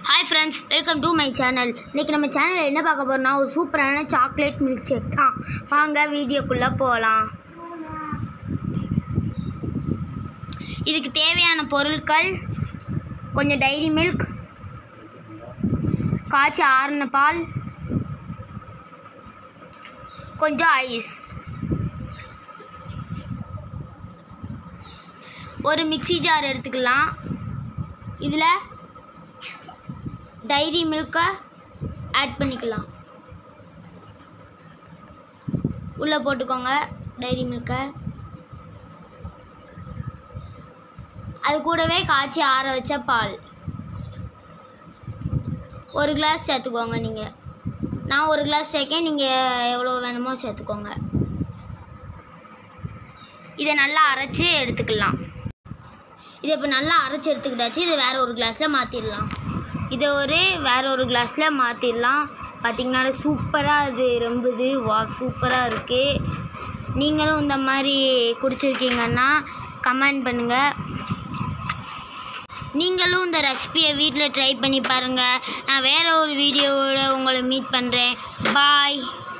hi friends welcome to my channel இன்றைக்கி நம்ம சேனலில் என்ன பார்க்க போகிறோம்னா ஒரு சூப்பரான சாக்லேட் மில்க் ஷேக் தான் வாங்க வீடியோக்குள்ளே போகலாம் இதுக்கு தேவையான பொருட்கள் கொஞ்சம் டைரி மில்க் காய்ச்சி ஆறின பால் கொஞ்சம் ஐஸ் ஒரு மிக்ஸி ஜார் எடுத்துக்கலாம் இதில் டைரி மில்கை ஆட் பண்ணிக்கலாம் உள்ளே போட்டுக்கோங்க டைரி மில்கை அது கூடவே காய்ச்சி ஆற வச்ச பால் ஒரு கிளாஸ் சேர்த்துக்கோங்க நீங்கள் நான் ஒரு கிளாஸ் சேர்க்கேன் நீங்கள் எவ்வளோ வேணுமோ சேர்த்துக்கோங்க இதை நல்லா அரைச்சி எடுத்துக்கலாம் இதை இப்போ நல்லா அரைச்சி எடுத்துக்கிட்டாச்சு இதை வேறு ஒரு கிளாஸில் மாற்றிடலாம் இதை ஒரு வேற ஒரு கிளாஸில் மாற்றிடலாம் பார்த்திங்கன்னா சூப்பராக அது ரொம்புது வா சூப்பராக இருக்குது நீங்களும் இந்த மாதிரி குடிச்சிருக்கீங்கன்னா கமெண்ட் பண்ணுங்கள் நீங்களும் இந்த ரெசிபியை வீட்டில் ட்ரை பண்ணி பாருங்கள் நான் வேறு ஒரு வீடியோவோட உங்களை மீட் பண்ணுறேன் பாய்